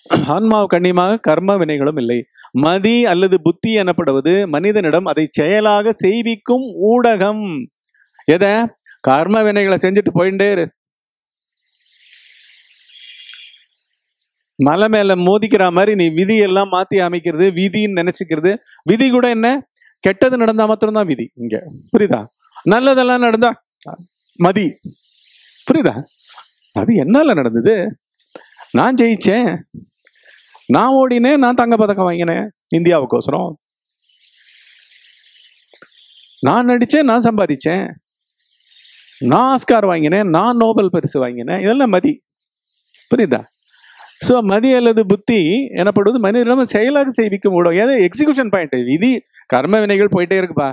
ஆன்மாவு கண்ணியமாக கர்ம வினைகளும் இல்லை மதி அல்லது புத்தி எனப்படுவது மனிதனிடம் அதை செயலாக செய்விக்கும் ஊடகம் எதை கர்ம வினைகளை செஞ்சுட்டு போயிட்டே இரு மலை மேல மோதிக்கிற மாதிரி நீ விதி எல்லாம் மாத்தி அமைக்கிறது விதின்னு நினைச்சுக்கிறது விதி கூட என்ன கெட்டது நடந்தா மாத்திரம்தான் விதி இங்க புரியுதா நல்லதெல்லாம் நடந்தா மதி புரியுதா அது என்னால நடந்தது நான் ஜெயிச்சேன் நான் ஓடினேன் நான் தங்க பதக்கம் வாங்கினேன் இந்தியாவுக்கோசரம் நான் நடிச்சேன் நான் சம்பாதிச்சேன் நான் ஆஸ்கார் வாங்கினேன் நான் நோபல் பரிசு வாங்கினேன் இதெல்லாம் மதி புரியுதா ஸோ மதி அல்லது புத்தி எனப்படுவது மனிதனிடம் செயலாக செய்விக்கும் ஊடகம் ஏதோ எக்ஸிகியூஷன் பாயிண்ட் விதி கர்ம வினைகள் போயிட்டே இருக்குப்பா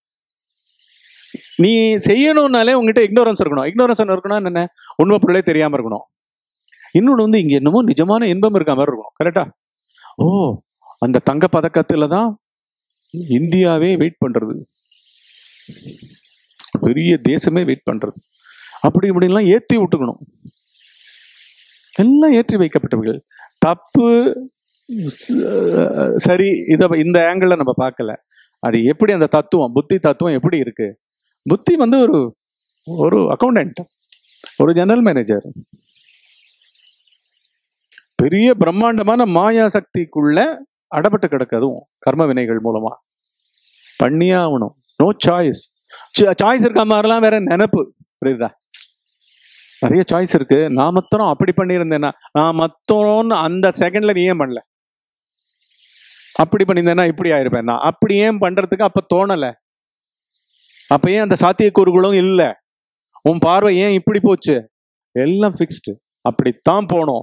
நீ செய்யணும்னாலே உங்ககிட்ட இக்னோரன்ஸ் இருக்கணும் இக்னோரன்ஸ் இருக்கணும் என்ன உண்மை பொருளே தெரியாம இருக்கணும் இன்னொன்று வந்து இங்க என்னமோ நிஜமான இன்பம் இருக்க மாதிரி இருக்கணும் கரெக்டா ஓ அந்த தங்க பதக்கத்துல தான் இந்தியாவே வெயிட் பண்றது பெரிய தேசமே வெயிட் பண்றது அப்படி இப்படிலாம் ஏத்தி விட்டுக்கணும் எல்லாம் ஏற்றி வைக்கப்பட்டவர்கள் தப்பு ச- சரி இத இந்த ஆங்கிள் நம்ம பார்க்கல அது எப்படி அந்த தத்துவம் புத்தி தத்துவம் எப்படி இருக்கு புத்தி வந்து ஒரு ஒரு அக்கௌண்டன்ட் ஒரு ஜெனரல் மேனேஜர் பெரிய பிரம்மாண்டமான மாயா சக்திக்குள்ள அடப்பட்டு கிடக்கு அதுவும் கர்ம வினைகள் மூலமா பண்ணியே ஆகணும் நோ சாய்ஸ் சாய்ஸ் இருக்க மாதிரிலாம் வேற நினப்பு புரியுதா நிறைய சாய்ஸ் இருக்கு நான் மொத்தம் அப்படி பண்ணியிருந்தேன்னா நான் மொத்தம் அந்த செகண்ட்ல நீ ஏன் பண்ணல அப்படி பண்ணியிருந்தேன்னா இப்படி ஆயிருப்பேன் நான் அப்படி ஏன் பண்றதுக்கு அப்ப தோணல அப்ப ஏன் அந்த சாத்தியக்கூறுகளும் இல்ல உன் பார்வை ஏன் இப்படி போச்சு எல்லாம் ஃபிக்ஸ்டு அப்படித்தான் போனோம்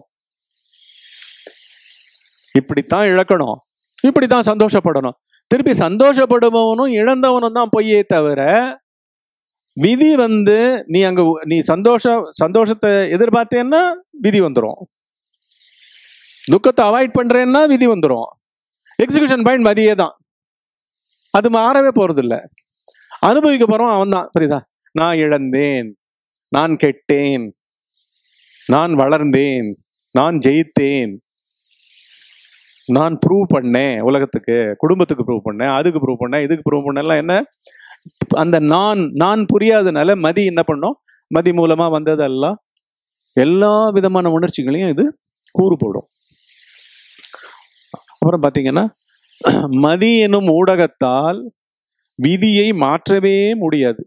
இப்படித்தான் இழக்கணும் இப்படித்தான் சந்தோஷப்படணும் திருப்பி சந்தோஷப்படுபவனும் இழந்தவனும் தான் பொய்யே தவிர விதி வந்து நீ அங்க உ- நீ சந்தோஷ சந்தோஷத்தை எதிர்பார்த்தேன்னா விதி வந்துடும் துக்கத்தை அவாய்ட் பண்றேன்னா விதி வந்துடும் எக்ஸிகியூஷன் பாயிண்ட் மதியே தான் அது மாறவே போறது இல்ல அனுபவிக்க போறோம் அவன் தான் புரியுதா நான் இழந்தேன் நான் கெட்டேன் நான் வளர்ந்தேன் நான் ஜெயித்தேன் நான் ப்ரூவ் பண்ணேன் உலகத்துக்கு குடும்பத்துக்கு ப்ரூவ் பண்ணேன் அதுக்கு ப்ரூவ் பண்ணேன் இதுக்கு ப்ரூவ் பண்ணலாம் என்ன அந்த நான் நான் புரியாதனால மதி என்ன பண்ணோம் மதி மூலமா வந்ததெல்லாம் எல்லா விதமான உணர்ச்சிகளையும் இது கூறு போடும் அப்புறம் பாத்தீங்கன்னா மதி எனும் ஊடகத்தால் விதியை மாற்றவே முடியாது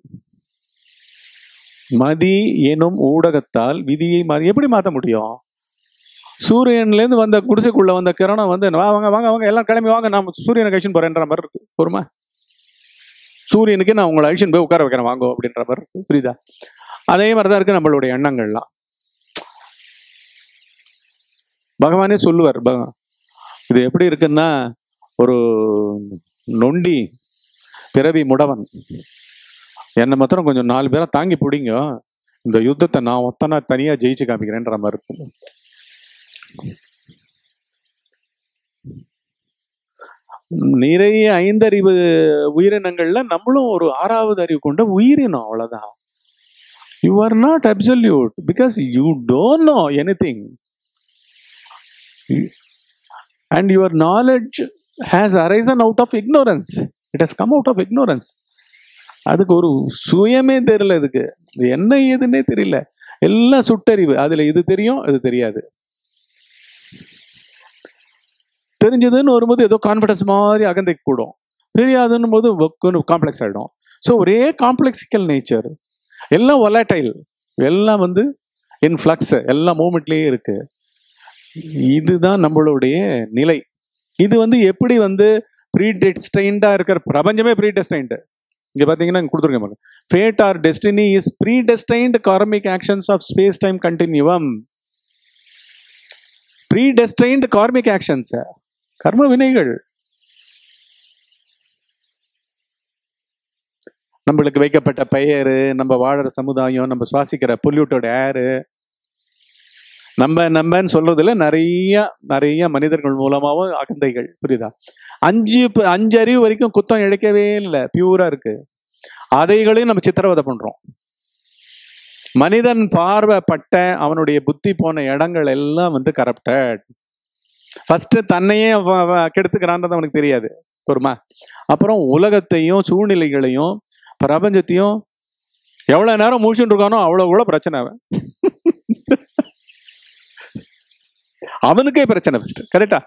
மதி எனும் ஊடகத்தால் விதியை மா- எப்படி மாற்ற முடியும் சூரியன்ல இருந்து வந்த குடிசைக்குள்ள வந்த கிரணம் வந்து வா வாங்க வாங்க வாங்க எல்லாம் கிளம்பி வாங்க நான் சூரியனை கழிச்சுன்னு போறேன்ற மாதிரி இருக்கு பொறுமா சூரியனுக்கு நான் உங்களை அழிச்சுன்னு போய் உட்கார வைக்கிறேன் வாங்கோ அப்படின்ற மாதிரி இருக்கு புரியுதா அதே மாதிரி தான் இருக்கு நம்மளுடைய எண்ணங்கள்லாம் பகவானே சொல்லுவார் பக- இது எப்படி இருக்குன்னா ஒரு நொண்டி பிறவி முடவன் என்னை மாத்திரம் கொஞ்சம் நாலு பேரை தாங்கி பிடிங்க இந்த யுத்தத்தை நான் ஒத்தனா தனியா ஜெயிச்சு காமிக்கிறேன்ற மாதிரி இருக்கு நிறைய ஐந்தறிவு உயிரினங்கள்ல நம்மளும் ஒரு ஆறாவது அறிவு கொண்ட உயிரினம் அவ்வளவுதான் you are not absolute because you don't know anything and your knowledge has arisen out of ignorance it has come out of ignorance அதுக்கு ஒரு சுயமே தெரியல இதுக்கு இது என்ன ஏதுன்னே தெரியல எல்லாம் சுட்டறிவு அதுல இது தெரியும் அது தெரியாது தெரிஞ்சதுன்னு வரும்போது ஏதோ கான்ஃபிடன்ஸ் மாதிரி அகந்தைக்கு கூடும் தெரியாதுன்னும் போது காம்ப்ளெக்ஸ் ஆகிடும் ஸோ ஒரே காம்ப்ளெக்சிக்கல் நேச்சர் எல்லாம் ஒலாட்டைல் எல்லாம் வந்து இன் ஃப்ளக்ஸ் எல்லா மூமெண்ட்லேயே இருக்கு இதுதான் நம்மளுடைய நிலை இது வந்து எப்படி வந்து ப்ரீ டெஸ்டைண்டா இருக்கிற பிரபஞ்சமே ப்ரீ டெஸ்டைன்டு இங்க பாத்தீங்கன்னா இங்க கொடுத்துருக்கேன் fate or destiny is predestined karmic actions of space time continuum predestined karmic actions கர்ம வினைகள் நம்மளுக்கு வைக்கப்பட்ட பெயர் நம்ம வாழற சமுதாயம் நம்ம சுவாசிக்கிற பொல்யூட்டோட ஏரு நம்ம நம்மன்னு சொல்றதுல நிறைய நிறைய மனிதர்கள் மூலமாவும் அகந்தைகள் புரியுதா அஞ்சு ப- அஞ்சு அறிவு வரைக்கும் குத்தம் இழைக்கவே இல்லை பியூரா இருக்கு அதைகளையும் நம்ம சித்திரவதை பண்றோம் மனிதன் பார்வைப்பட்ட அவனுடைய புத்தி போன இடங்கள் எல்லாம் வந்து கரப்டட் ஃபர்ஸ்ட் தன்னையே அவ- அவ கெடுத்துக்கிறான்றது அவனுக்கு தெரியாது பொறுமா அப்புறம் உலகத்தையும் சூழ்நிலைகளையும் பிரபஞ்சத்தையும் எவ்வளவு நேரம் முடிச்சுட்டு இருக்கானோ அவ்வளவு கூட பிரச்சனை அவன் அவனுக்கே பிரச்சனை ஃபர்ஸ்ட் கரெக்டா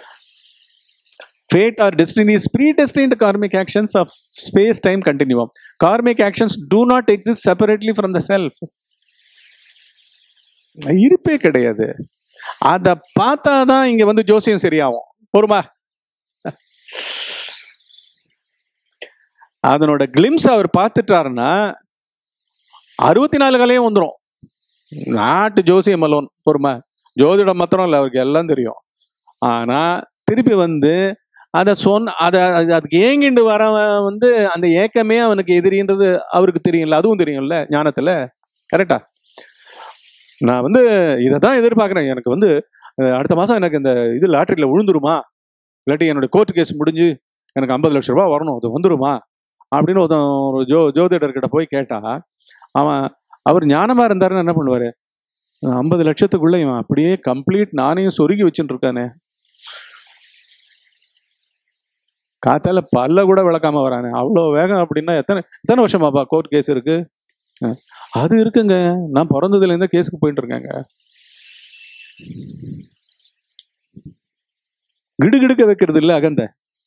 fate or destiny is predestined karmic actions of space time continuum karmic actions do not exist separately from the self இருப்பே கிடையாது அத பார்த்தாதான் இங்க வந்து ஜோசியம் சரியாகும் பொறுமா அதனோட கிளிம்ஸ் அவர் பார்த்துட்டாருன்னா அறுபத்தி நாலு கலையும் வந்துடும் நாட்டு ஜோசியம் அலோன் பொறுமை ஜோதிடம் மாத்திரம் இல்லை அவருக்கு எல்லாம் தெரியும் ஆனா திருப்பி வந்து அதை சொன்ன அதை அது அதுக்கு ஏங்கிண்டு வரவன் வந்து அந்த ஏக்கமே அவனுக்கு எதிரின்றது அவருக்கு தெரியும்ல அதுவும் தெரியும்ல ஞானத்துல கரெக்டா நான் வந்து இதை தான் எதிர்பார்க்குறேன் எனக்கு வந்து அஹ், அடுத்த மாதம் எனக்கு இந்த இது லாட்டரியில் விழுந்துருமா இல்லாட்டி என்னோட கோர்ட் கேஸ் முடிஞ்சு எனக்கு ஐம்பது லட்ச ரூபா வரணும் அது வந்துருமா அப்படின்னு ஒருத்தன் ஒரு ஜோ ஜோதிடர்கிட்ட போய் கேட்டா அவன் அவர் ஞானமா இருந்தாருன்னு என்ன பண்ணுவாரு ஐம்பது லட்சத்துக்குள்ள இவன் அப்படியே கம்ப்ளீட் நானையும் சொருகி வச்சுட்டு இருக்கானே காத்தால பல்ல கூட விளக்காம வரானே அவ்வளோ வேகம் அப்படின்னா எத்தனை எத்தனை வருஷமாப்பா கோர்ட் கேஸ் இருக்கு அஹ், அது இருக்குங்க நான் பிறந்ததுல இருந்தே கேஸுக்கு போயிட்டு இருக்கேங்க கிடுகிடுக்க வைக்கிறது இல்ல அகந்த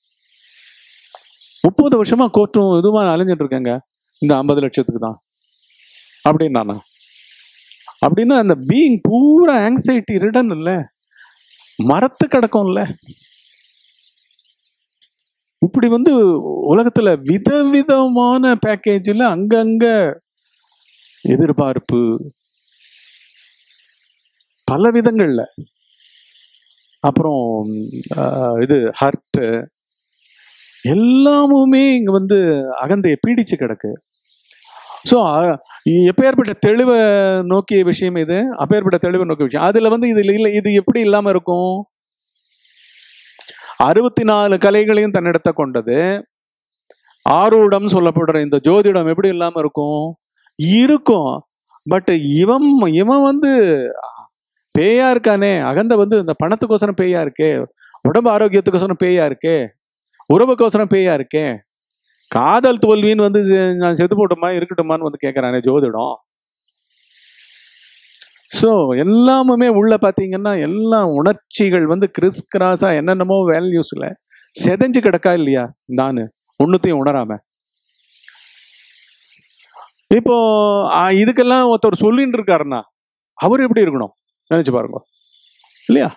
முப்பது வருஷமா கோர்ட்டும் இதுமா அலைஞ்சிட்டு இருக்கேங்க இந்த ஐம்பது லட்சத்துக்கு தான் அப்படின்னானா அப்படின்னா அந்த பீயிங் பூரா ஆங்ஸைட்டி ரிடன் இல்ல மரத்து கிடக்கும்ல இப்படி வந்து உலகத்துல விதவிதமான பேக்கேஜில் அங்கங்க எதிர்பார்ப்பு பல விதங்கள்ல அப்புறம் ஆஹ், இது ஹர்ட் எல்லாமுமே இங்க வந்து அகந்தையை பீடிச்சு கிடக்கு ஸோ எப்பேற்பட்ட தெளிவை நோக்கிய விஷயம் இது அப்பேற்பட்ட தெளிவை நோக்கிய விஷயம் அதுல வந்து இது இல்லை இது எப்படி இல்லாம இருக்கும் அறுபத்தி நாலு கலைகளையும் தன்னிடத்த கொண்டது ஆரூடம் சொல்லப்படுற இந்த ஜோதிடம் எப்படி இல்லாம இருக்கும் இருக்கும் பட் இவன் இவன் வந்து பேயா இருக்கானே அகந்த வந்து இந்த பணத்துக்கோசரம் பேயா இருக்கே உடம்பு ஆரோக்கியத்துக்கோசரம் பேயா இருக்கே உறவுக்கோசரம் பேயா இருக்கே காதல் தோல்வின்னு வந்து செ- நான் செத்து போட்டுமா இருக்கட்டுமான்னு வந்து கேட்கறானே ஜோதிடம் ஸோ எல்லாமுமே உள்ள பார்த்தீங்கன்னா எல்லாம் உணர்ச்சிகள் வந்து கிறிஸ் கிராஸா என்னென்னமோ வேல்யூஸ்ல செதஞ்சு கிடக்கா இல்லையா நான் ஒன்னுத்தையும் உணராம இப்போ ஆ, இதுக்கெல்லாம் ஒருத்தர் சொல்லிட்டு இருக்காருன்னா அவர் எப்படி இருக்கணும் நினைச்சு பாருங்க இல்லையா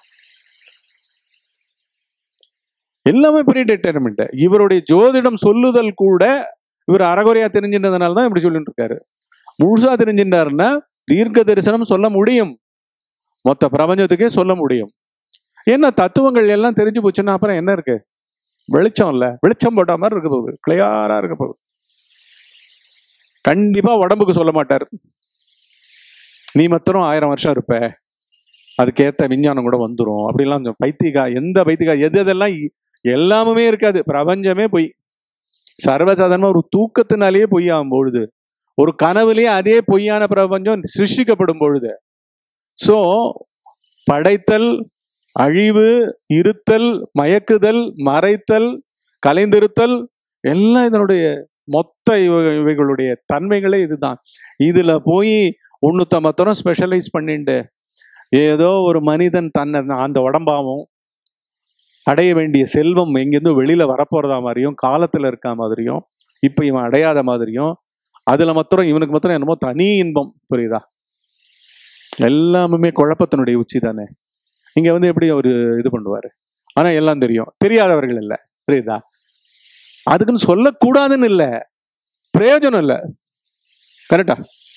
எல்லாமே ப்ரீ டிட்டர்மெண்ட் இவருடைய ஜோதிடம் சொல்லுதல் கூட இவர் அறகுறையா தெரிஞ்சின்றதுனால தான் இப்படி சொல்லிட்டு இருக்காரு முழுசா தெரிஞ்சின்றாருன்னா தீர்க்க தரிசனம் சொல்ல முடியும் மொத்த பிரபஞ்சத்துக்கே சொல்ல முடியும் என்ன தத்துவங்கள் எல்லாம் தெரிஞ்சு போச்சுன்னா அப்புறம் என்ன இருக்கு வெளிச்சம் இல்ல வெளிச்சம் போட்ட மாதிரி இருக்க போகுது கிளியாரா இருக்க போகுது கண்டிப்பா உடம்புக்கு சொல்ல மாட்டார் நீ மாத்திரம் ஆயிரம் வருஷம் இருப்ப அதுக்கேத்த விஞ்ஞானம் கூட வந்துரும் அப்படிலாம் கொஞ்சம் பைத்தியகா எந்த பைத்தியகா எது எதெல்லாம் இ- எல்லாமுமே இருக்காது பிரபஞ்சமே பொய் சர்வசாதாரணமா ஒரு தூக்கத்தினாலேயே பொய் ஆகும் பொழுது ஒரு கனவுலயே அதே பொய்யான பிரபஞ்சம் சிருஷ்டிக்கப்படும் பொழுது சோ படைத்தல் அழிவு இருத்தல் மயக்குதல் மறைத்தல் கலைந்திருத்தல் எல்லாம் இதனுடைய மொத்த இவ- இவைகளுடைய தன்மைகளே இதுதான் இதுல போய் ஒண்ணுத்த மாத்திரம் ஸ்பெஷலைஸ் பண்ணிண்டு ஏதோ ஒரு மனிதன் தன்னை அந்த உடம்பாவும் அடைய வேண்டிய செல்வம் எங்கேருந்து வெளியில வரப்போறதா மாதிரியும் காலத்துல இருக்க மாதிரியும் இப்ப இவன் அடையாத மாதிரியும் அதுல மாத்திரம் இவனுக்கு மாத்திரம் என்னமோ தனி இன்பம் புரியுதா எல்லாமுமே குழப்பத்தினுடைய உச்சி தானே இங்க வந்து எப்படி அவரு இது பண்ணுவாரு ஆனா எல்லாம் தெரியும் தெரியாதவர்கள் இல்ல புரியுதா அதுக்குன்னு சொல்லக்கூடாதுன்னு இல்ல பிரயோஜனம் இல்ல கரெக்டா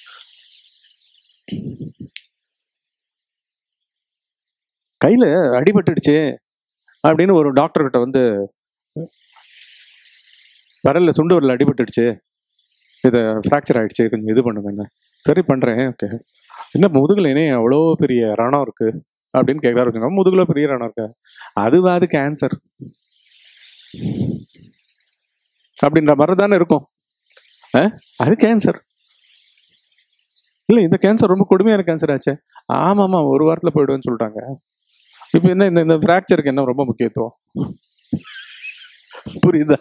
கையில அடிபட்டுடுச்சு அப்படின்னு ஒரு டாக்டர் கிட்ட வந்து விரல்ல சுண்டு விரல் அடிபட்டுடுச்சு இதை ஃப்ராக்சர் ஆயிடுச்சு கொஞ்சம் இது பண்ணுங்க என்ன சரி பண்றேன் ஓகே என்ன முதுகுல இனே அவ்வளோ பெரிய ரணம் இருக்கு அப்படின்னு கேட்கறாரு வச்சுக்கோங்க. முதுகுல பெரிய ரணம் இருக்கு அதுவா அது கேன்சர் அப்படின்ற மாதிரி தானே இருக்கும் அஹ்? அது கேன்சர் இல்ல இந்த கேன்சர் ரொம்ப கொடுமையான கேன்சர் ஆச்சே ஆமாமா ஒரு வாரத்துல போயிடுவேன்னு சொல்லிட்டாங்க இப்போ என்ன இந்த இந்த ஃப்ராக்சருக்கு என்ன ரொம்ப முக்கியத்துவம் புரியுதா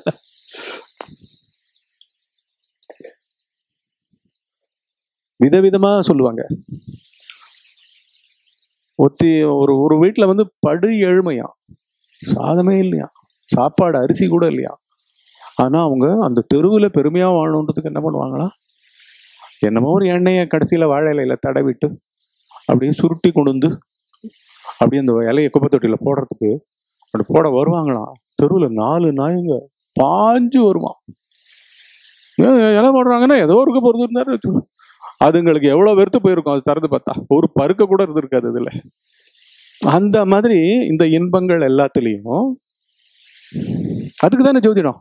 விதவிதமா சொல்லுவாங்க ஒத்தி ஒரு ஒரு வீட்டில் வந்து படு ஏழ்மையா சாதமே இல்லையா சாப்பாடு அரிசி கூட இல்லையா ஆனா அவங்க அந்த தெருவில் பெருமையா வாழணுன்றதுக்கு என்ன பண்ணுவாங்களா என்னமோ ஒரு எண்ணெயை கடைசியில வாழை இலையில தடவிட்டு அப்படியே சுருட்டி கொண்டு வந்து அப்படியே அந்த இலையை குப்பை தொட்டியில போடுறதுக்கு அப்படி போட வருவாங்களாம் தெருவில் நாலு நாய்ங்க பாஞ்சு வருமா ஏன் இலை போடுறாங்கன்னா ஏதோ இருக்க போறது இருந்தாரு வச்சுக்கோ. அதுங்களுக்கு எவ்வளவு வெறுத்து போயிருக்கும் அது திறந்து பார்த்தா ஒரு பருக்க கூட இருந்திருக்காது இதுல அந்த மாதிரி இந்த இன்பங்கள் எல்லாத்துலேயும் அதுக்கு தானே ஜோதிடம்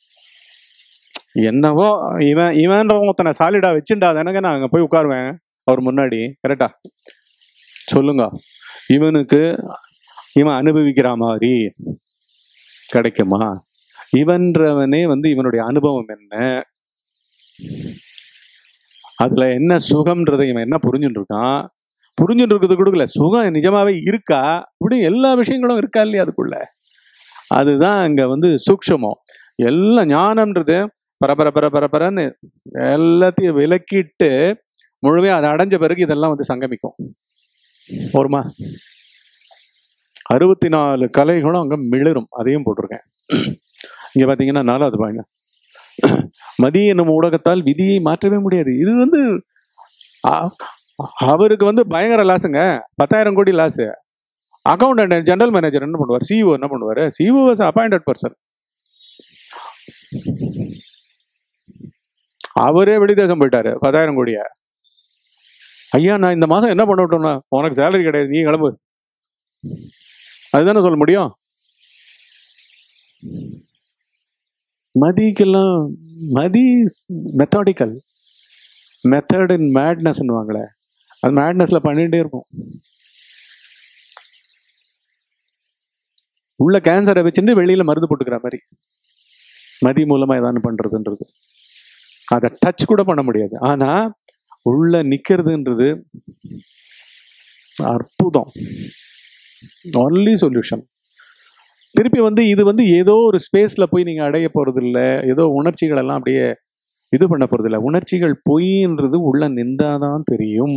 என்னவோ இவன் இவன்றவன் ஒருத்தனை சாலிடா வச்சுண்டா தானங்க நான் அங்க போய் உட்காருவேன் அவர் முன்னாடி கரெக்டா சொல்லுங்க இவனுக்கு இவன் அனுபவிக்கிற மாதிரி கிடைக்குமா இவன்றவனே வந்து இவனுடைய அனுபவம் என்ன அதுல என்ன சுகம்ன்றதை இவன் என்ன புரிஞ்சுட்டு இருக்கான் புரிஞ்சுட்டு இருக்கிறது கொடுக்கல சுகம் நிஜமாவே இருக்கா இப்படி எல்லா விஷயங்களும் இருக்கா இல்லையா அதுக்குள்ள அதுதான் அங்க வந்து சூக்ஷமம் எல்லாம் ஞானம்ன்றது பரபர பர பரபரன்னு எல்லாத்தையும் விலக்கிட்டு முழுமையா அதை அடைஞ்ச பிறகு இதெல்லாம் வந்து சங்கமிக்கும் வருமா அறுபத்தி நாலு கலைகளும் அங்க மிளிரும் அதையும் போட்டிருக்கேன் இங்க பாத்தீங்கன்னா நாலாவது பாருங்க மதி என்னும் ஊடகத்தால் விதியை மாற்றவே முடியாது இது வந்து அ- அவருக்கு வந்து பயங்கர லாஸுங்க பத்தாயிரம் கோடி லாஸ் அக்கௌண்டன்ட் ஜெனரல் மேனேஜர் என்ன பண்ணுவார் சிஇஓ என்ன பண்ணுவார் சிஇஓ வாஸ் அப்பாயிண்டட் பர்சன் அவரே வெளிதேசம் போயிட்டாரு பத்தாயிரம் கோடிய ஐயா நான் இந்த மாசம் என்ன பண்ணட்டும்னா உனக்கு சேலரி கிடையாது நீ கிளம்பு அதுதானே சொல்ல முடியும் மதிக்கெல்லாம் மதி மெத்தாடிக்கல் மெத்தட் இன் மேட்னஸ்ன்னுவாங்களே அது மேட்னஸ்ல பண்ணிட்டே இருக்கும் உள்ள கேன்சரை வச்சுட்டு வெளியில மருந்து போட்டுக்கிற மாதிரி மதி மூலமா ஏதாவது பண்றதுன்றது அதை டச் கூட பண்ண முடியாது ஆனா உள்ள நிக்கிறதுன்றது அற்புதம் ஒன்லி சொல்யூஷன் திருப்பி வந்து இது வந்து ஏதோ ஒரு ஸ்பேஸ்ல போய் நீங்க அடைய போறது இல்ல ஏதோ உணர்ச்சிகள் எல்லாம் அப்படியே இது பண்ண போறது இல்ல உணர்ச்சிகள் பொய்ன்றது உள்ள நின்றாதான் தெரியும்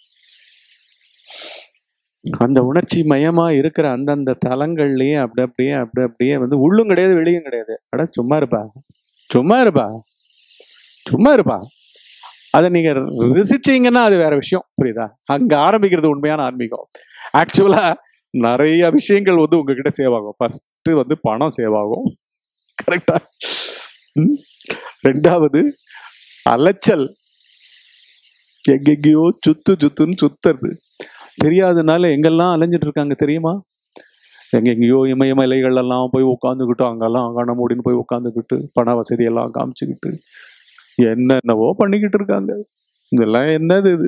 அந்த உணர்ச்சி மயமா இருக்கிற அந்தந்த தலங்கள்லயே அப்படி அப்படியே அப்படி அப்படியே வந்து உள்ளும் கிடையாது வெளியும் கிடையாது அட சும்மா இருப்பா சும்மா இருப்பா சும்மா இருப்பா அதை நீங்க ருசிச்சீங்கன்னா அது வேற விஷயம் புரியுதா அங்க ஆரம்பிக்கிறது உண்மையான ஆன்மீகம் ஆக்சுவலா நிறைய விஷயங்கள் வந்து உங்ககிட்ட சேவ் ஆகும் ஃபர்ஸ்ட் வந்து பணம் சேவ் ஆகும் கரெக்டா ரெண்டாவது அலைச்சல் எங்கெங்கேயோ சுத்து சுத்துன்னு சுத்துறது தெரியாதனால எங்கெல்லாம் அலைஞ்சிட்டு இருக்காங்க தெரியுமா எங்கெங்கேயோ இமய இலைகள் எல்லாம் போய் உட்காந்துக்கிட்டு அங்கெல்லாம் அங்கான மூடின்னு போய் உட்காந்துக்கிட்டு பண வசதி எல்லாம் காமிச்சுக்கிட்டு என்னென்னவோ பண்ணிக்கிட்டு இருக்காங்க இதெல்லாம் என்னது இது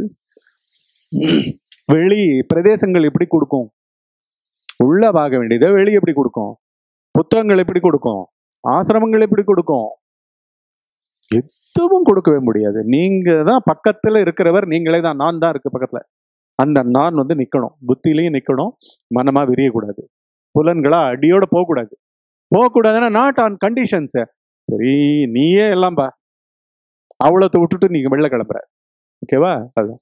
வெளி பிரதேசங்கள் எப்படி கொடுக்கும் உள்ள பார்க்க வேண்டியதை வெளி எப்படி கொடுக்கும் புத்தகங்கள் எப்படி கொடுக்கும் ஆசிரமங்கள் எப்படி கொடுக்கும் எதுவும் கொடுக்கவே முடியாது நீங்க தான் பக்கத்துல இருக்கிறவர் நீங்களே தான் நான் தான் இருக்கு பக்கத்துல அந்த நான் வந்து நிக்கணும் புத்திலையும் நிக்கணும் மனமா விரியக்கூடாது புலன்களா அடியோட போகக்கூடாது போகக்கூடாதுன்னா நாட் ஆன் கண்டிஷன்ஸ் சரி நீயே எல்லாம் பா அவ்வளோத்தை விட்டுட்டு நீங்க வெளில கிளம்புற ஓகேவா அதுதான்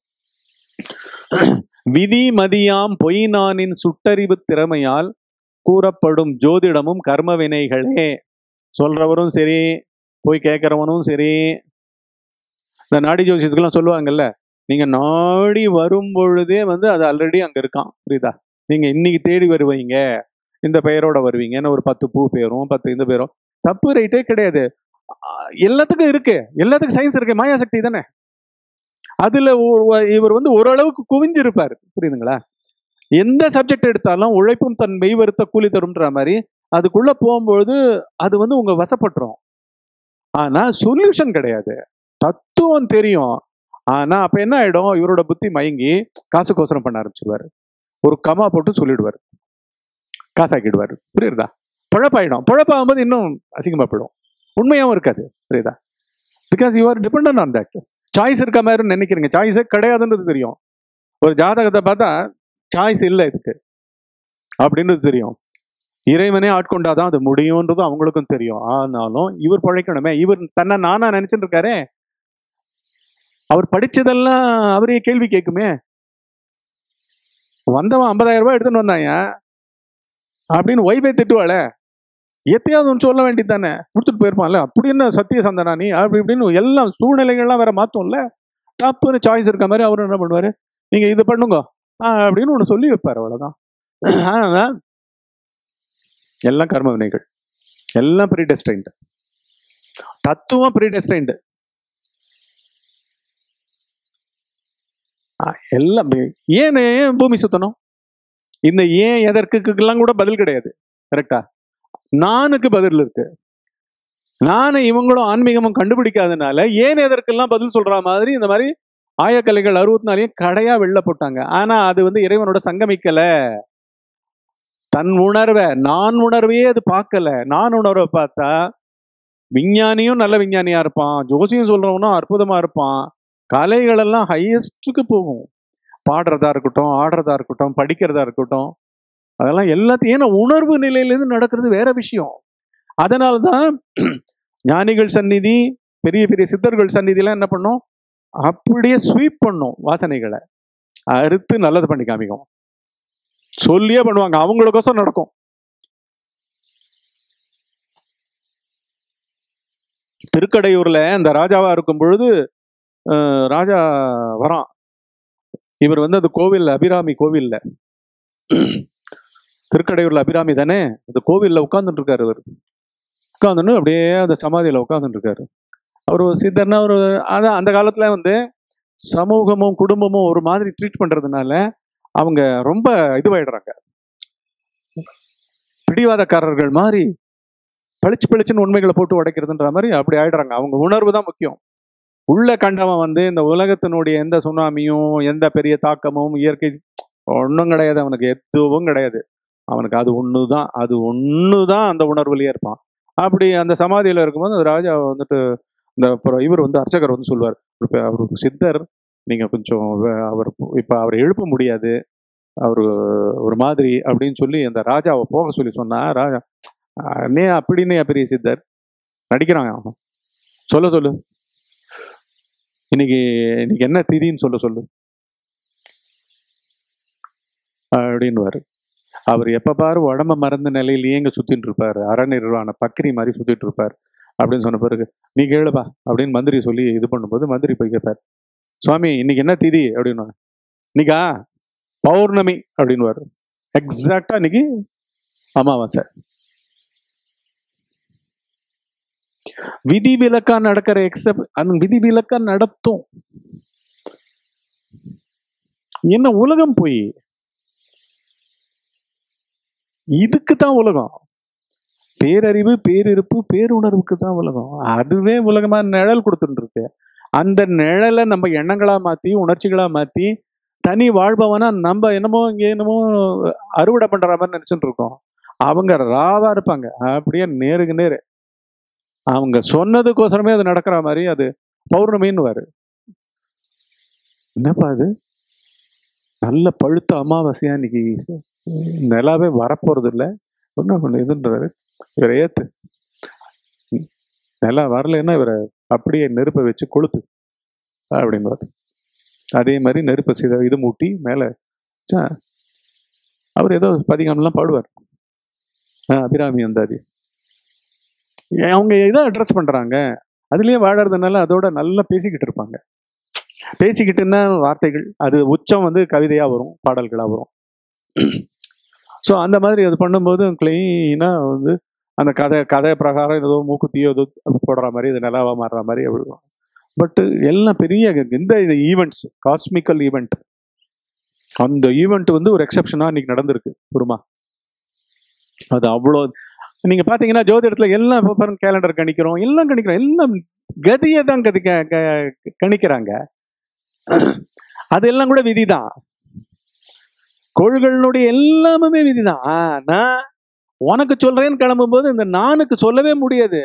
விதி மதியாம் பொய் நானின் சுட்டறிவு திறமையால் கூறப்படும் ஜோதிடமும் கர்ம வினைகளே சொல்றவரும் சரி போய் கேட்கறவனும் சரி இந்த நாடி ஜோசியத்துக்கெல்லாம் சொல்லுவாங்கல்ல நீங்க நாடி வரும் பொழுதே வந்து அது ஆல்ரெடி அங்க இருக்கான் புரியுதா நீங்க இன்னைக்கு தேடி வருவீங்க இந்த பெயரோட வருவீங்கன்னு ஒரு பத்து பூ பேரும் பத்து இந்த பேரும் தப்பு ரைட்டே கிடையாது ஆஹ் எல்லாத்துக்கும் இருக்கு எல்லாத்துக்கும் சயின்ஸ் இருக்கு மாயாசக்தி தானே அதுல ஒரு- இவர் வந்து ஓரளவுக்கு குவிஞ்சிருப்பார் புரியுதுங்களா எந்த சப்ஜெக்ட் எடுத்தாலும் உழைப்பும் தன் மெய் வருத்த கூலி தரும்ன்ற மாதிரி அதுக்குள்ள போகும்பொழுது அது வந்து உங்க வசப்பட்டுரும் ஆனா சொல்யூஷன் கிடையாது தத்துவம் தெரியும் ஆனா அப்ப என்ன ஆயிடும் இவரோட புத்தி மயங்கி காசுக்கோசரம் பண்ண ஆரம்பிச்சிருவாரு ஒரு கமா போட்டு சொல்லிடுவாரு காசாக்கிடுவாரு புரியுறதா பழப்பாயிடும் பழப்பாகும்போது இன்னும் அசிங்கமா போயிடும் உண்மையாவும் இருக்காது புரியுதா because you are depend on that choice இருக்க மாதிரி நினைக்கிறீங்க சாய்ஸே கிடையாதுன்றது தெரியும் ஒரு ஜாதகத்தை பார்த்தா சாய்ஸ் இல்லை இதுக்கு அப்படின்றது தெரியும் இறைவனே ஆட்கொண்டாதான் அது முடியும்ன்றது அவங்களுக்கும் தெரியும் ஆனாலும் இவர் பிழைக்கணுமே இவர் தன்னை நானா நினைச்சிட்டு இருக்காரே அவர் படிச்சதெல்லாம் அவரே கேள்வி கேட்குமே வந்தவன் ஐம்பதாயிரம் ரூபாய் எடுத்துன்னு வந்தாங்க அப்படின்னு ஒய்ஃபை திட்டுவாளே எத்தையாவது ஒன்று சொல்ல வேண்டியது தானே கொடுத்துட்டு போயிருப்பான்ல அப்படி என்ன சத்திய சந்தனா நீ அப்படி இப்படின்னு எல்லாம் சூழ்நிலைகள்லாம் வேற மாற்றும்ல டப்புன்னு சாய்ஸ் இருக்க மாதிரி அவர் என்ன பண்ணுவார் நீங்கள் இது பண்ணுங்க ஆ அப்படின்னு ஒன்று சொல்லி வைப்பார் அவ்வளோதான் ஆனால் எல்லாம் கர்ம வினைகள் எல்லாம் ப்ரீடெஸ்டைன்டு தத்துவம் ப்ரீடெஸ்டைன்டு எல்லாம் ஏன் ஏன் பூமி சுத்தணும் இந்த ஏன் எதற்குக்கெல்லாம் கூட பதில் கிடையாது கரெக்டா நானுக்கு பதில் இருக்கு நானும் இவங்களும் ஆன்மீகமும் கண்டுபிடிக்காதனால ஏன் எதற்கெல்லாம் பதில் சொல்ற மாதிரி இந்த மாதிரி ஆயக்கலைகள் அறுபத்தி நாலையும் கடையா வெளில போட்டாங்க ஆனா அது வந்து இறைவனோட சங்கமிக்கல தன் உணர்வை நான் உணர்வையே அது பார்க்கல நான் உணர்வை பார்த்தா விஞ்ஞானியும் நல்ல விஞ்ஞானியா இருப்பான் ஜோசியம் சொல்றவனும் அற்புதமா இருப்பான் கலைகள் எல்லாம் ஹையஸ்டுக்கு போகும் பாடுறதா இருக்கட்டும் ஆடுறதா இருக்கட்டும் படிக்கிறதா இருக்கட்டும் அதெல்லாம் எல்லாத்தையும் ஏன்னா உணர்வு நிலையிலேருந்து நடக்கிறது வேற விஷயம் அதனால தான் ஞானிகள் சந்நிதி பெரிய பெரிய சித்தர்கள் சந்நிதிலாம் என்ன பண்ணும் அப்படியே ஸ்வீப் பண்ணும் வாசனைகளை அறுத்து நல்லது பண்ணி காமிக்கும் சொல்லியே பண்ணுவாங்க அவங்களுக்கோசம் நடக்கும் திருக்கடையூர்ல இந்த ராஜாவா இருக்கும் பொழுது அஹ், ராஜா வரான் இவர் வந்து அந்த கோவில் அபிராமி கோவில்ல திருக்கடையூர்ல அபிராமி தானே அந்த கோவில்ல உட்கார்ந்துட்டு இருக்காரு அவர் உட்காந்துன்னு அப்படியே அந்த சமாதியில உட்கார்ந்துட்டு இருக்காரு அவர் ஒரு சித்தர்னா ஒரு அதான் அந்த காலத்துல வந்து சமூகமும் குடும்பமும் ஒரு மாதிரி ட்ரீட் பண்றதுனால அவங்க ரொம்ப இதுவாயிடுறாங்க பிடிவாதக்காரர்கள் மாதிரி பளிச்சு பளிச்சுன்னு உண்மைகளை போட்டு உடைக்கிறதுன்ற மாதிரி அப்படி ஆயிடுறாங்க அவங்க உணர்வு தான் முக்கியம் உள்ள கண்டவன் வந்து இந்த உலகத்தினுடைய எந்த சுனாமியும் எந்த பெரிய தாக்கமும் இயற்கை ஒன்றும் கிடையாது அவனுக்கு எதுவும் கிடையாது அவனுக்கு அது ஒன்று தான் அது ஒன்று தான் அந்த உணர்வுலயே இருப்பான் அப்படி அந்த சமாதியில் இருக்கும்போது அந்த ராஜா வந்துட்டு இந்த அப்புறம் இவர் வந்து அர்ச்சகர் வந்து சொல்லுவார் இப்போ அவர் சித்தர் நீங்கள் கொஞ்சம் வே- அவர் இப்போ அவரை எழுப்ப முடியாது அவர் ஒரு மாதிரி அப்படின்னு சொல்லி அந்த ராஜாவை போக சொல்லி சொன்னா ராஜா நே அப்படின்னு பெரிய சித்தர் நடிக்கிறாங்க அவன். சொல்ல சொல்லு இன்னைக்கு இன்னைக்கு என்ன திதின்னு சொல்ல சொல்லு அப்படின்னுவாரு அவர் எப்ப பாரு உடம்ப மறந்த நிலையிலேயே இங்க சுத்திட்டு இருப்பாரு அறநிர்வாண பக்ரி மாதிரி சுத்திட்டு இருப்பார் அப்படின்னு சொன்ன பிறகு நீ கேளுப்பா அப்படின்னு மந்திரி சொல்லி இது பண்ணும்போது மந்திரி போய் கேட்பார் சுவாமி இன்னைக்கு என்ன திதி அப்படின்னு இன்னைக்கா பௌர்ணமி அப்படின்னுவாரு எக்ஸாக்டா இன்னைக்கு அமாவாசை விதி விலக்கா நடக்கிற எக்ஸப்ட் அந்த விதி விலக்கா நடத்தும் என்ன உலகம் போய் இதுக்கு தான் உலகம் பேரறிவு பேரிருப்பு பேருணர்வுக்கு தான் உலகம் அதுவே உலகமா நிழல் கொடுத்துட்டு இருக்கு அந்த நிழலை நம்ம எண்ணங்களா மாத்தி உணர்ச்சிகளா மாத்தி தனி வாழ்பவனா நம்ம என்னமோ இங்க என்னமோ அறுவடை பண்ற மாதிரி நினைச்சுட்டு இருக்கோம் அவங்க ராவா இருப்பாங்க அப்படியே நேருக்கு நேரு அவங்க சொன்னதுக்கோசரமே அது நடக்கிற மாதிரி அது பௌர்ணமின்னு வாரு என்னப்பா அது நல்ல பழுத்த அமாவாசையா இன்னைக்கு ச- நிலாவே வரப்போறது இல்ல என்ன பண்ணு இதுன்றாரு இவரை ஏத்து நிலா வரலைன்னா இவரை அப்படியே நெருப்பை வச்சு கொளுத்து அப்படின்னு அதே மாதிரி நெருப்பை சித இது மூட்டி மேல ச்ச, அவர் ஏதோ பதிகாம்லாம் பாடுவார் ஆ, அபிராமி வந்தாதி அவங்க இதை அட்ரஸ் பண்றாங்க அதுலயே வாழறதுனால அதோட நல்லா பேசிக்கிட்டு இருப்பாங்க பேசிக்கிட்டுன்னா வார்த்தைகள் அது உச்சம் வந்து கவிதையா வரும் பாடல்களா வரும் ஸோ அந்த மாதிரி அது பண்ணும்போது கிளீனா வந்து அந்த கதை கதை பிரகாரம் ஏதோ மூக்குத்தியோ ஏதோ போடுற மாதிரி இது நிலாவா மாறுற மாதிரி அப்படி பட் எல்லாம் பெரிய இந்த இது ஈவெண்ட்ஸ் காஸ்மிக்கல் ஈவெண்ட் அந்த ஈவெண்ட் வந்து ஒரு எக்ஸப்ஷனா இன்னைக்கு நடந்திருக்கு புரியுமா அது அவ்வளோ நீங்க பாத்தீங்கன்னா ஜோதிடத்துல எல்லாம் இப்போ பாருங்க கேலண்டர் கணிக்கிறோம் எல்லாம் கணிக்கிறோம் எல்லாம் கதியை தான் கதி க- க- கணிக்கிறாங்க அதெல்லாம் கூட விதிதான் கோள்களுடைய எல்லாமே விதிதான் ஆனா உனக்கு சொல்றேன்னு கிளம்பும்போது இந்த நானுக்கு சொல்லவே முடியாது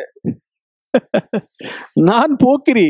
நான் போக்கிரி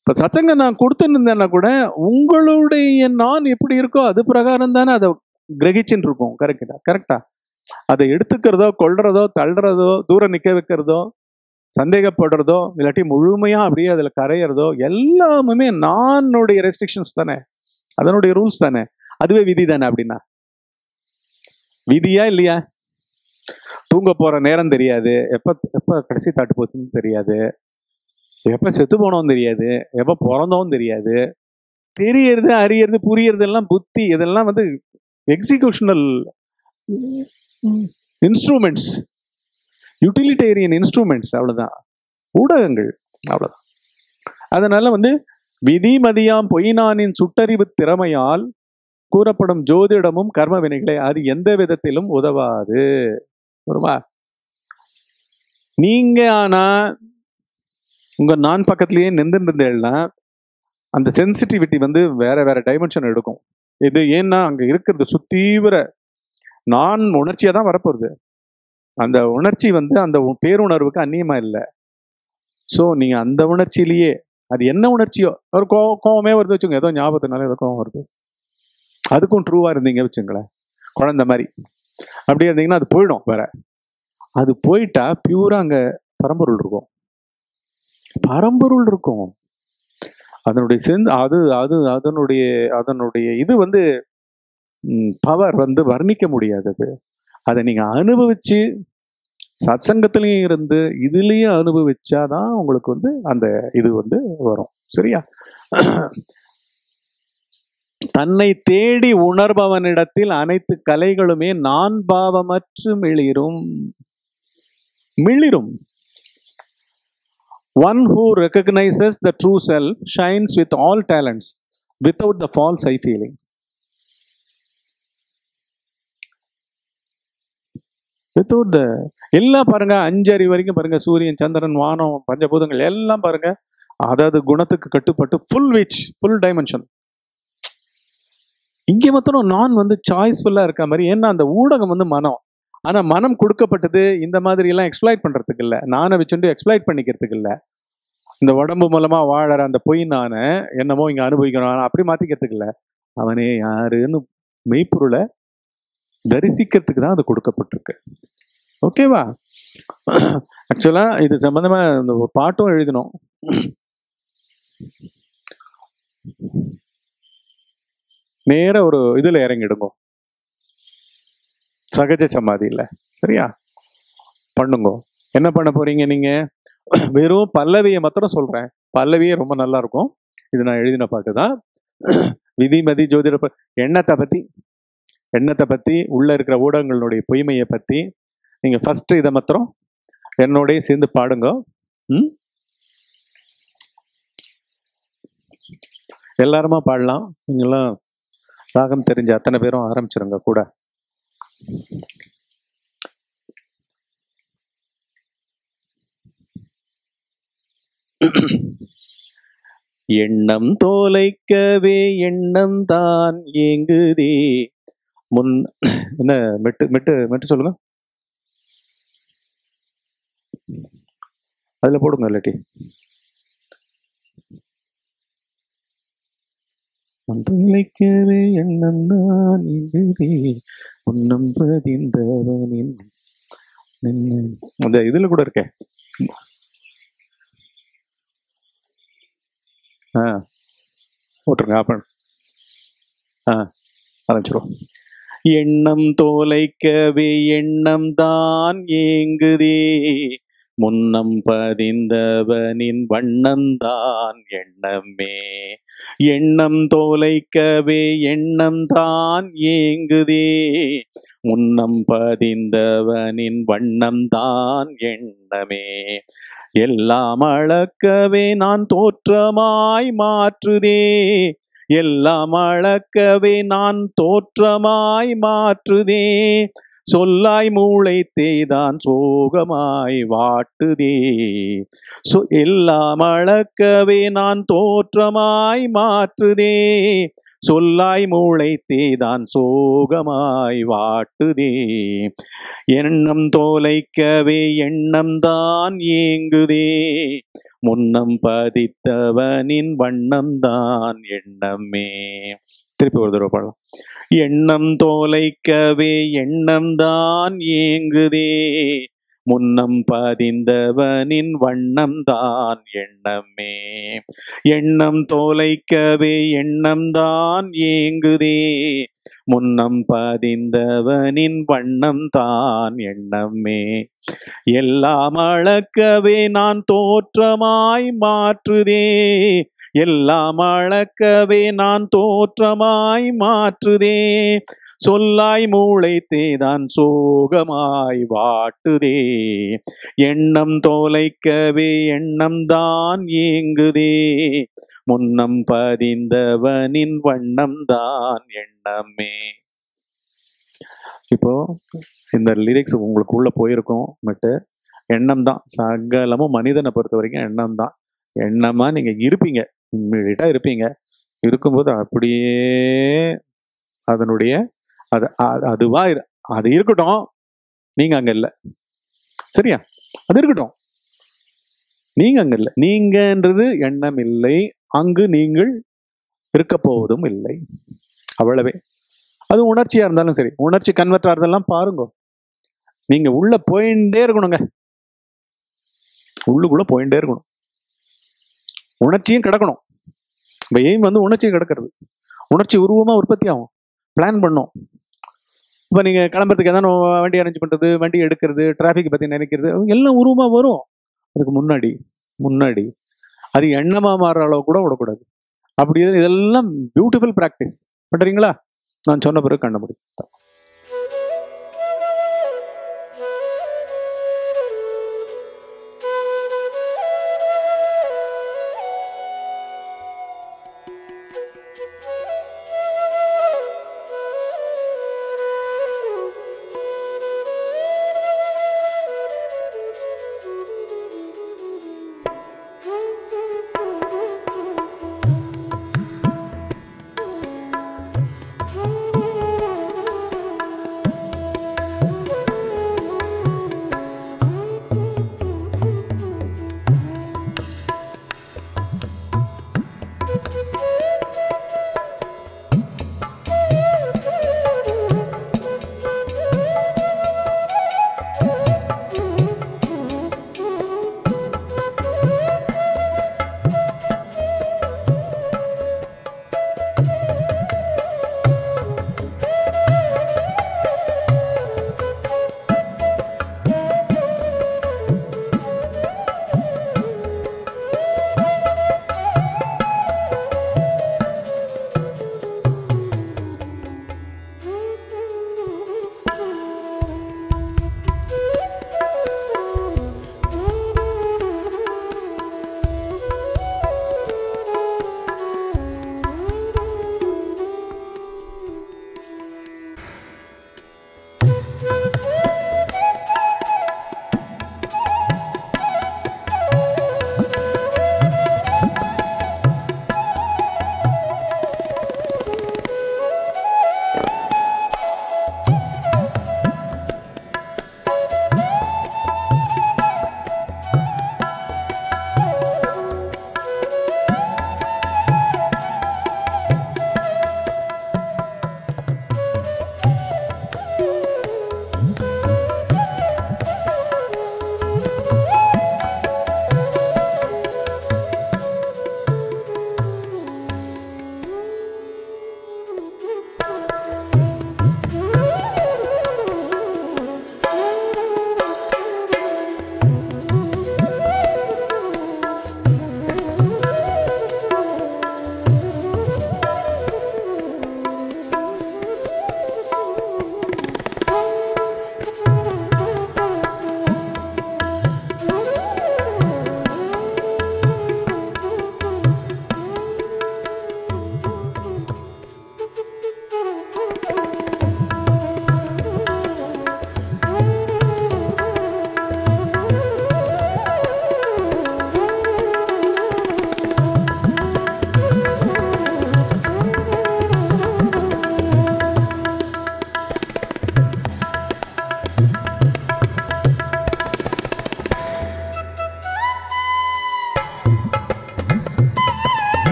இப்ப சத்சங்கம் நான் கொடுத்துருந்தேன்னா கூட உங்களுடைய நான் எப்படி இருக்கோ அது பிரகாரம் தானே அதை கிரகிச்சுன்னு இருக்கும் கரெக்டா கரெக்டா அதை எடுத்துக்கிறதோ கொள்றதோ தள்ளுறதோ தூரம் நிக்க வைக்கிறதோ சந்தேகப்படுறதோ இல்லாட்டி முழுமையா அப்படியே அதுல கரையிறதோ எல்லாமுமே நானுடைய ரெஸ்ட்ரிக்ஷன்ஸ் தானே அதனுடைய ரூல்ஸ் தானே அதுவே விதி தானே அப்படின்னா விதியா இல்லையா தூங்க போற நேரம் தெரியாது எப்ப எப்ப கடைசி தாட்டு போச்சுன்னு தெரியாது எப்ப செத்து போனோம் தெரியாது எப்ப பிறந்தோம் தெரியாது தெரியறது அறியறது புரியறது எல்லாம் புத்தி இதெல்லாம் வந்து எக்ஸிகியூஷனல் இன்ஸ்ட்ருமெண்ட்ஸ் யூட்டிலிட்டேரியன் இன்ஸ்ட்ருமெண்ட்ஸ் அவ்வளவுதான் ஊடகங்கள் அவ்வளவுதான் அதனால வந்து விதி மதியாம் பொய்னானின் சுட்டறிவு திறமையால் கூறப்படும் ஜோதிடமும் கர்ம வினைகளை அது எந்த விதத்திலும் உதவாது வருமா நீங்க ஆனா உங்க நான் பக்கத்திலேயே நின்றுட்டு இருந்தேன்னா அந்த சென்சிட்டிவிட்டி வந்து வேற வேற டைமென்ஷன் எடுக்கும் இது ஏன்னா அங்க இருக்கிறது சுத்தீவிர நான் உணர்ச்சியா தான் வரப்போகுது அந்த உணர்ச்சி வந்து அந்த உ- பேருணர்வுக்கு அந்நியமா இல்லை ஸோ நீங்க அந்த உணர்ச்சியிலேயே அது என்ன உணர்ச்சியோ ஒரு கோ கோவமே வருது வச்சுங்க ஏதோ ஞாபகத்தினால ஏதோ கோவம் வருது அதுக்கும் ட்ரூவா இருந்தீங்க வச்சுங்களேன் குழந்தை மாதிரி அப்படி இருந்தீங்கன்னா அது போயிடும் வேற அது போயிட்டா பியூரா அங்க பரம்பொருள் இருக்கும் பரம்பொருள் இருக்கும் அதனுடைய சென் அது அது அதனுடைய அதனுடைய இது வந்து பவர் வந்து வர்ணிக்க முடியாதது அதை நீங்க அனுபவிச்சு சத்சங்கத்திலையும் இருந்து இதுலயும் அனுபவிச்சாதான் உங்களுக்கு வந்து அந்த இது வந்து வரும் சரியா தன்னை தேடி உணர்பவனிடத்தில் அனைத்து கலைகளுமே நான் பாவமற்று மிளிரும் மிளிரும் one who recognizes the true self shines with all talents without the false eye feeling without the எல்லாம் பாருங்க அஞ்சறி வரைக்கும் பாருங்க சூரியன் சந்திரன் வானம் பஞ்சபூதங்கள் எல்லாம் பாருங்க அதாவது குணத்துக்கு கட்டுப்பட்டு ஃபுல் விச் ஃபுல் டைமென்ஷன் இங்க மாத்திரம் நான் வந்து சாய்ஸ்ஃபுல்லா இருக்க மாதிரி ஏன்னா அந்த ஊடகம் வந்து மனம் ஆனா மனம் கொடுக்கப்பட்டது இந்த மாதிரி எல்லாம் எக்ஸ்பிளைட் பண்றதுக்கு இல்ல நானை வச்சுட்டு எக்ஸ்பிளைட் பண்ணிக்கிறதுக்கு இல்ல இந்த உடம்பு மூலமா வாழற அந்த பொய் நான என்னமோ இங்க அனுபவிக்கணும் ஆனா அப்படி மாத்திக்கிறதுக்கு இல்ல அவனே யாருன்னு மெய்ப்பொருளை தரிசிக்கிறதுக்கு தான் அது கொடுக்கப்பட்டிருக்கு ஓகேவா ஆக்சுவலா இது சம்பந்தமா இந்த ஒரு பாட்டும் எழுதணும் நேர ஒரு இதுல இறங்கிடுங்க சகஜ சமாதியில சரியா பண்ணுங்க என்ன பண்ண போறீங்க நீங்க வெறும் பல்லவியை மாத்திரம் சொல்றேன் பல்லவியே ரொம்ப நல்லா இருக்கும் இது நான் எழுதின பாட்டு தான் விதிமதி ஜோதிட ப- எண்ணத்தை பத்தி எண்ணத்தை பத்தி உள்ள இருக்கிற ஊடகங்களுடைய பொய்மையை பத்தி நீங்க ஃபர்ஸ்ட் இதை மாத்திரம் என்னோடய சேர்ந்து பாடுங்க ம் எல்லாருமா பாடலாம் நீங்களாம் ராகம் தெரிஞ்ச அத்தனை பேரும் ஆரம்பிச்சிருங்க கூட எண்ணம் தோலைக்கவே எண்ணம் தான் ஏங்குதே முன் என்ன மெட்டு மெட்டு மெட்டு சொல்லுங்க அதுல போடுங்க இல்லாட்டி தோலைக்கவே எண்ணம் தான் ஏங்குதே உன்னம் பதிந்தவனின் நின்னு- அந்த இதுல கூட இருக்கே ஆ போட்டுருங்க அப்ப ஆ ஆரம்பிச்சிரும் எண்ணம் தோலைக்கவே எண்ணம் தான் ஏங்குதே முன்னம் பதிந்தவனின் வண்ணம்தான் எண்ணமே எண்ணம் தோலைக்கவே எண்ணம் தான் ஏங்குதே முன்னம் பதிந்தவனின் வண்ணம்தான் எண்ணமே எல்லாம் அளக்கவே நான் தோற்றமாய் மாற்றுதே எல்லாம் அளக்கவே நான் தோற்றமாய் மாற்றுதே சொல்லாய் மூளை தேய்தான் சோகமாய் வாட்டுதே சொ எல்லாம் அளக்கவே நான் தோற்றமாய் மாற்றுதே சொல்லாய் மூளை தேய்தான் சோகமாய் வாட்டுதே எண்ணம் தோலைக்கவே எண்ணம் தான் ஏங்குதே முன்னம் பதித்தவனின் வண்ணம்தான் எண்ணமே திருப்பி ஒரு தடவை பாடலாம் எண்ணம் தோலைக்கவே எண்ணம்தான் ஏங்குதே முன்னம் பதிந்தவனின் வண்ணம்தான் எண்ணமே எண்ணம் தோலைக்கவே எண்ணம்தான் ஏங்குதே முன்னம் பதிந்தவனின் வண்ணம்தான் எண்ணமே எல்லாம் அளக்கவே நான் தோற்றமாய் மாற்றுதே எல்லாம் அளக்கவே நான் தோற்றமாய் மாற்றுதே சொல்லாய் மூளைத்தேதான் சோகமாய் வாட்டுதே எண்ணம் தோலைக்கவே எண்ணம் தான் ஏங்குதே முன்னம் பதிந்தவனின் வண்ணம் தான் எண்ணமே இப்போ இந்த லிரிக்ஸ் உங்களுக்கு உள்ள போயிருக்கும் பட்டு எண்ணம் தான் சகலமும் மனிதனை பொறுத்த வரைக்கும் எண்ணம் தான் எண்ணமா நீங்க இருப்பீங்க இம்மிடியா இருப்பீங்க இருக்கும்போது அப்படியே அதனுடைய அது அ- அதுவா இரு- அது இருக்கட்டும் நீங்க அங்க இல்ல சரியா அது இருக்கட்டும் நீங்க அங்க இல்ல நீங்கன்றது எண்ணம் இல்லை அங்கு நீங்கள் இருக்க போவதும் இல்லை அவ்வளவே அது உணர்ச்சியா இருந்தாலும் சரி உணர்ச்சி கன்வெர்ட் ஆகிறதெல்லாம் பாருங்க நீங்க உள்ள போயிட்டே இருக்கணுங்க உள்ளுக்குள்ள போயிட்டே இருக்கணும் உணர்ச்சியும் கிடக்கணும் இப்போ எய்ம் வந்து உணர்ச்சியை கிடக்கிறது உணர்ச்சி உருவமா உற்பத்தி ஆகும் பிளான் பண்ணும் இப்போ நீங்க கிளம்புறதுக்கு எதாவது வண்டி அரேஞ்ச் பண்றது வண்டி எடுக்கிறது டிராஃபிக் பத்தி நினைக்கிறது எல்லாம் உருவமா வரும் அதுக்கு முன்னாடி முன்னாடி அது எண்ணமா மாறுற அளவு கூட விடக்கூடாது அப்படி இது- இதெல்லாம் பியூட்டிஃபுல் ப்ராக்டிஸ் பண்றீங்களா நான் சொன்ன பிறகு கண்டுபிடி